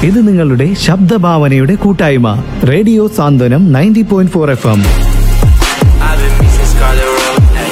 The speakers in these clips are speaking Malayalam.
ഇത് നിങ്ങളുടെ ശബ്ദഭാവനയുടെ കൂട്ടായ്മ radio Santhwanam ninety point four F M I've been missing Scarlet Road. Hey.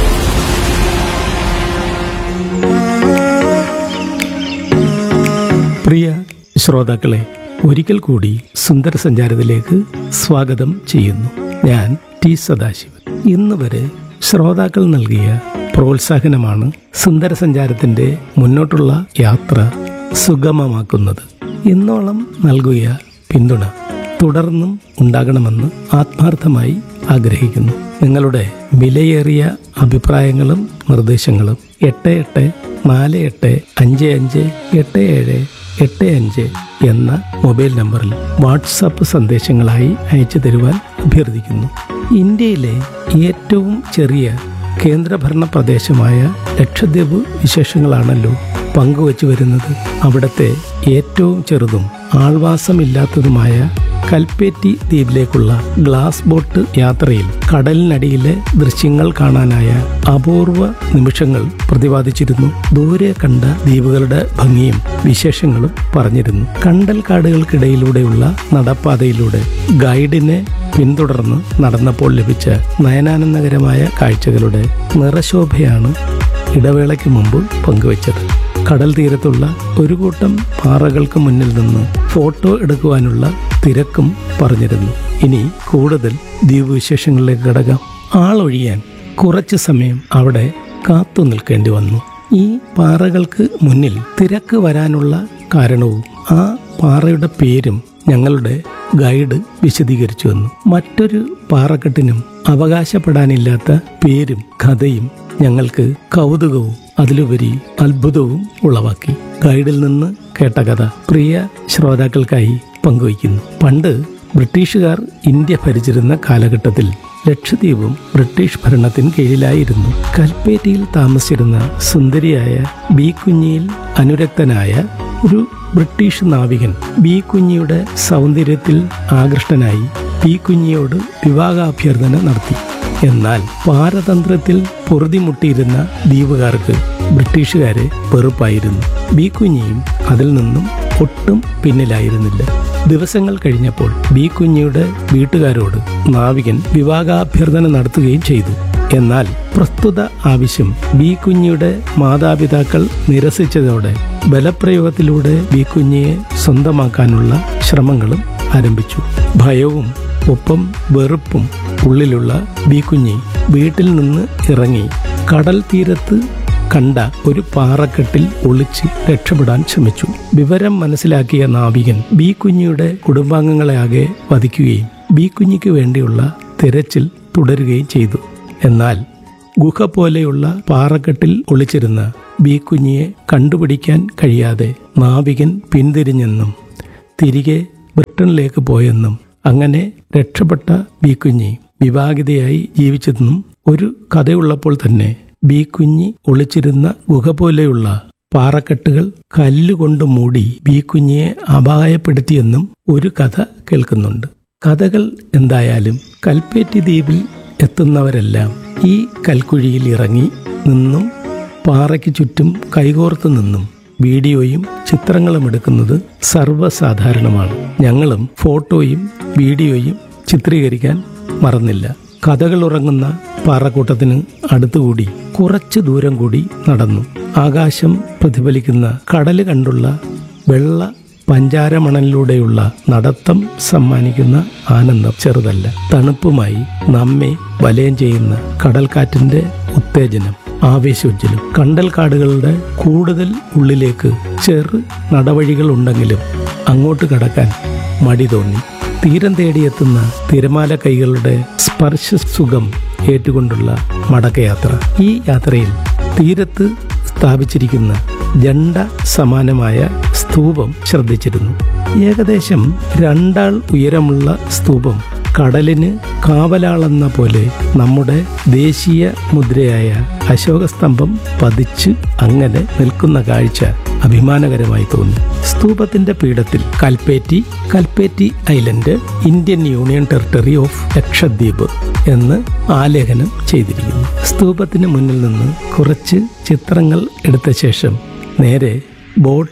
പ്രിയ ശ്രോതാക്കളെ ഒരിക്കൽ കൂടി സുന്ദര സഞ്ചാരത്തിലേക്ക് സ്വാഗതം ചെയ്യുന്നു ഞാൻ ടി സദാശിവൻ ഇന്ന് വരെ ശ്രോതാക്കൾ നൽകിയ പ്രോത്സാഹനമാണ് സുന്ദര സഞ്ചാരത്തിന്റെ മുന്നോട്ടുള്ള യാത്ര സുഗമമാക്കുന്നത് ഇന്നോളം നൽകിയ പിന്തുണ തുടർന്നും ഉണ്ടാകണമെന്ന് ആത്മാർത്ഥമായി ആഗ്രഹിക്കുന്നു നിങ്ങളുടെ വിലയേറിയ അഭിപ്രായങ്ങളും നിർദ്ദേശങ്ങളും എട്ട് എട്ട് നാല് എട്ട് അഞ്ച് അഞ്ച് എട്ട് ഏഴ് എട്ട് അഞ്ച് എന്ന മൊബൈൽ നമ്പറിൽ വാട്സപ്പ് സന്ദേശങ്ങളായി അയച്ചു തരുവാൻ അഭ്യർത്ഥിക്കുന്നു ഇന്ത്യയിലെ ഏറ്റവും ചെറിയ കേന്ദ്രഭരണ പ്രദേശമായ ലക്ഷദ്വീപ് വിശേഷങ്ങളാണല്ലോ പങ്കുവച്ചു വരുന്നത് അവിടുത്തെ ഏറ്റവും ചെറുതും ആൾവാസമില്ലാത്തതുമായ കൽപ്പേറ്റി ദ്വീപിലേക്കുള്ള ഗ്ലാസ് ബോട്ട് യാത്രയിൽ കടലിനടിയിലെ ദൃശ്യങ്ങൾ കാണാനായ അപൂർവ നിമിഷങ്ങൾ പ്രതിപാദിച്ചിരുന്നു ദൂരെ കണ്ട ദ്വീപുകളുടെ ഭംഗിയും വിശേഷങ്ങളും പറഞ്ഞിരുന്നു കണ്ടൽ കാടുകൾക്കിടയിലൂടെയുള്ള നടപ്പാതയിലൂടെ ഗൈഡിനെ പിന്തുടർന്ന് നടന്നപ്പോൾ ലഭിച്ച നയനാനന്ദകരമായ കാഴ്ചകളുടെ നിറശോഭയാണ് ഇടവേളയ്ക്ക് മുമ്പ് പങ്കുവച്ചത് കടൽ തീരത്തുള്ള ഒരു കൂട്ടം പാറകൾക്ക് മുന്നിൽ നിന്ന് ഫോട്ടോ എടുക്കുവാനുള്ള തിരക്കും പറഞ്ഞിരുന്നു ഇനി കൂടുതൽ ദ്വീപ് വിശേഷങ്ങളിലേക്ക് കടകാം ആളൊഴിയാൻ കുറച്ചു സമയം അവിടെ കാത്തു നിൽക്കേണ്ടി വന്നു ഈ പാറകൾക്ക് മുന്നിൽ തിരക്ക് വരാനുള്ള കാരണവും ആ പാറയുടെ പേരും ഞങ്ങളുടെ ഗൈഡ് വിശദീകരിച്ചു വന്നു മറ്റൊരു പാറക്കെട്ടിനും അവകാശപ്പെടാനില്ലാത്ത പേരും കഥയും ഞങ്ങൾക്ക് കൗതുകവും അതിലുപരി അത്ഭുതവും ഉളവാക്കി ഗൈഡിൽ നിന്ന് കേട്ട കഥ പ്രിയ ശ്രോതാക്കൾക്കായി പങ്കുവയ്ക്കുന്നു പണ്ട് ബ്രിട്ടീഷുകാർ ഇന്ത്യ ഭരിച്ചിരുന്ന കാലഘട്ടത്തിൽ ലക്ഷദ്വീപും ബ്രിട്ടീഷ് ഭരണത്തിന് കീഴിലായിരുന്നു കൽപ്പേറ്റയിൽ താമസിച്ചിരുന്ന സുന്ദരിയായ ബി കുഞ്ഞിയിൽ അനുരക്തനായ ഒരു ബ്രിട്ടീഷ് നാവികൻ ബി കുഞ്ഞിയുടെ സൗന്ദര്യത്തിൽ ആകൃഷ്ടനായി ബി കുഞ്ഞിയോട് വിവാഹാഭ്യർത്ഥന നടത്തി എന്നാൽ പാരതന്ത്രത്തിൽ പൊറുതിമുട്ടിയിരുന്ന ദ്വീപുകാർക്ക് ബ്രിട്ടീഷുകാരെ വെറുപ്പായിരുന്നു ബി കുഞ്ഞിയും അതിൽ നിന്നും ഒട്ടും പിന്നിലായിരുന്നില്ല ദിവസങ്ങൾ കഴിഞ്ഞപ്പോൾ ബി കുഞ്ഞിയുടെ വീട്ടുകാരോട് നാവികൻ വിവാഹാഭ്യർത്ഥന നടത്തുകയും ചെയ്തു എന്നാൽ പ്രസ്തുത ആവശ്യം ബി കുഞ്ഞിയുടെ മാതാപിതാക്കൾ നിരസിച്ചതോടെ ബലപ്രയോഗത്തിലൂടെ ബി കുഞ്ഞിയെ സ്വന്തമാക്കാനുള്ള ശ്രമങ്ങളും ആരംഭിച്ചു ഭയവും ഒപ്പം വെറുപ്പും ഉള്ളിലുള്ള ബി കുഞ്ഞി വീട്ടിൽ നിന്ന് ഇറങ്ങി കടൽ തീരത്ത് കണ്ട ഒരു പാറക്കെട്ടിൽ ഒളിച്ച് രക്ഷപ്പെടാൻ ശ്രമിച്ചു വിവരം മനസ്സിലാക്കിയ നാവികൻ ബി കുഞ്ഞിയുടെ കുടുംബാംഗങ്ങളെ ആകെ വധിക്കുകയും ബി കുഞ്ഞിക്ക് വേണ്ടിയുള്ള തിരച്ചിൽ തുടരുകയും ചെയ്തു എന്നാൽ ഗുഹ പോലെയുള്ള പാറക്കെട്ടിൽ ഒളിച്ചിരുന്ന ബി കുഞ്ഞിയെ കണ്ടുപിടിക്കാൻ കഴിയാതെ നാവികൻ പിന്തിരിഞ്ഞെന്നും തിരികെ ബ്രിട്ടനിലേക്ക് പോയെന്നും അങ്ങനെ രക്ഷപ്പെട്ട ബി കുഞ്ഞി വിവാഹിതയായി ജീവിച്ചെന്നും ഒരു കഥയുള്ളപ്പോൾ തന്നെ ബി കുഞ്ഞി ഒളിച്ചിരുന്ന ഗുഹ പോലെയുള്ള പാറക്കെട്ടുകൾ കല്ലുകൊണ്ട് മൂടി ബി കുഞ്ഞിയെ അപായപ്പെടുത്തിയെന്നും ഒരു കഥ കേൾക്കുന്നുണ്ട് കഥകൾ എന്തായാലും കൽപ്പേറ്റി ദ്വീപിൽ എത്തുന്നവരെല്ലാം ഈ കൽക്കുഴിയിൽ ഇറങ്ങി നിന്നും പാറയ്ക്ക് ചുറ്റും കൈകോർത്ത് നിന്നും വീഡിയോയും ചിത്രങ്ങളും എടുക്കുന്നത് സർവ്വസാധാരണമാണ് ഞങ്ങളും ഫോട്ടോയും വീഡിയോയും ചിത്രീകരിക്കാൻ മറന്നില്ല കഥകൾ ഉറങ്ങുന്ന പാറക്കൂട്ടത്തിന് അടുത്തുകൂടി കുറച്ചു ദൂരം കൂടി നടന്നു ആകാശം പ്രതിഫലിക്കുന്ന കടല് കണ്ടുള്ള വെള്ള പഞ്ചാരമണലിലൂടെയുള്ള നടത്തം സമ്മാനിക്കുന്ന ആനന്ദം ചെറുതല്ല തണുപ്പുമായി നമ്മെ വലയം ചെയ്യുന്ന കടൽക്കാറ്റിന്റെ ഉത്തേജനം ആവേശോജ്വലം കണ്ടൽ കാടുകളുടെ കൂടുതൽ ഉള്ളിലേക്ക് ചെറു നടവഴികൾ ഉണ്ടെങ്കിലും അങ്ങോട്ട് കടക്കാൻ മടി തോന്നി തീരം തേടിയെത്തുന്ന തിരമാല കൈകളുടെ സ്പർശ സുഖം ഏറ്റുകൊണ്ടുള്ള മടക്കയാത്ര ഈ യാത്രയിൽ തീരത്ത് സ്ഥാപിച്ചിരിക്കുന്ന ജണ്ട സമാനമായ സ്തൂപം ശ്രദ്ധിച്ചിരുന്നു ഏകദേശം രണ്ടാൾ ഉയരമുള്ള സ്തൂപം കടലിന് കാവലാളെന്ന പോലെ നമ്മുടെ ദേശീയ മുദ്രയായ അശോകസ്തംഭം പതിച്ച് അങ്ങനെ നിൽക്കുന്ന കാഴ്ച അഭിമാനകരമായി തോന്നി സ്തൂപത്തിന്റെ പീഠത്തിൽ Kalpeni Kalpeni island Indian union territory of Lakshadweep എന്ന് ആലേഖനം ചെയ്തിരിക്കുന്നു സ്തൂപത്തിന് മുന്നിൽ നിന്ന് കുറച്ച് ചിത്രങ്ങൾ എടുത്ത ശേഷം നേരെ ബോട്ട്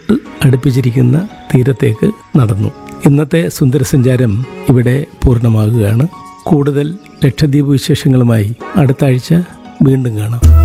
അടുപ്പിച്ചിരിക്കുന്ന തീരത്തേക്ക് നടന്നു ഇന്നത്തെ സുന്ദരസഞ്ചാരം ഇവിടെ പൂർണ്ണമാകുകയാണ് കൂടുതൽ ലക്ഷദ്വീപ് വിശേഷങ്ങളുമായി അടുത്ത ആഴ്ച വീണ്ടും കാണാം